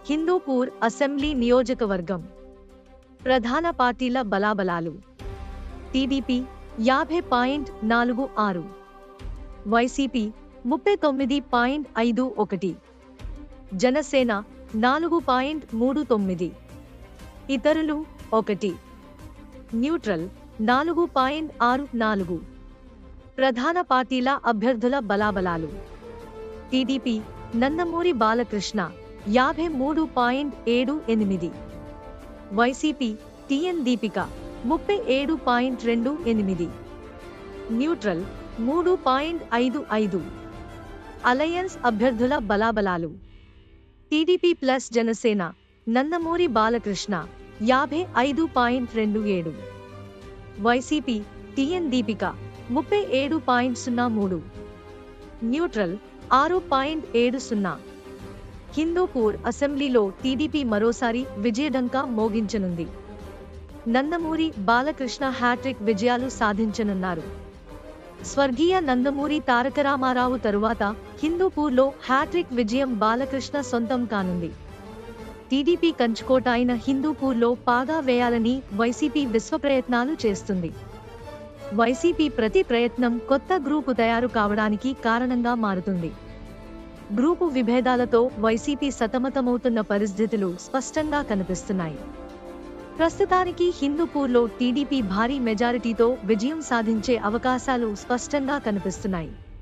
Hindupur assembly నియోజకవర్గం ప్రధాన పార్టీల బలాబలాలు టీడీపీ యాభై పాయింట్ నాలుగు ఆరు వైసీపీ ముప్పై తొమ్మిది పాయింట్ ఐదు ఒకటి జనసేన నాలుగు పాయింట్ మూడు తొమ్మిది ఇతరులు ఒకటి న్యూట్రల్ నాలుగు పాయింట్ ఆరు నాలుగు ప్రధాన పార్టీల అభ్యర్థుల బలాబలాలు టీడీపీ నందమూరి బాలకృష్ణ యాభై మూడు పాయింట్ ఏడు ఎనిమిది వైసీపీ టిఎన్ దీపిక ముప్పై ఏడు పాయింట్ రెండు ఎనిమిది న్యూట్రల్ మూడు పాయింట్ ఐదు ఐదు అలయన్స్ అభ్యర్థుల బలాబలాలు టీడీపీ ప్లస్ జనసేన నందమూరి బాలకృష్ణ యాభై ఐదు పాయింట్ రెండు ఏడు వైసీపీ టిఎన్ దీపిక ముప్పై ఏడు పాయింట్ సున్నా మూడు న్యూట్రల్ ఆరు పాయింట్ ఏడు సున్నా హిందూపూర్ అసెంబ్లీలో టీడీపీ మరోసారి విజయడంకా మోగించనుంది నందమూరి బాలకృష్ణ హ్యాట్రిక్ విజయాలు సాధించనున్నారు స్వర్గీయ నందమూరి తారక రామారావు తరువాత హిందూపూర్లో హ్యాట్రిక్ విజయం బాలకృష్ణ సొంతం కానుంది టీడీపీ కంచుకోట అయిన హిందూపూర్లో పాగా వేయాలని వైసీపీ విశ్వప్రయత్నాలు చేస్తుంది వైసీపీ ప్రతి ప్రయత్నం కొత్త గ్రూపు తయారు కావడానికి కారణంగా మారుతుంది గ్రూపు విభేదాలతో వైసీపీ సతమతమవుతున్న పరిస్థితులు స్పష్టంగా కనిపిస్తున్నాయి ప్రస్తుతానికి హిందూపూర్లో టీడీపీ భారీ మెజారిటీతో విజయం సాధించే అవకాశాలు స్పష్టంగా కనిపిస్తున్నాయి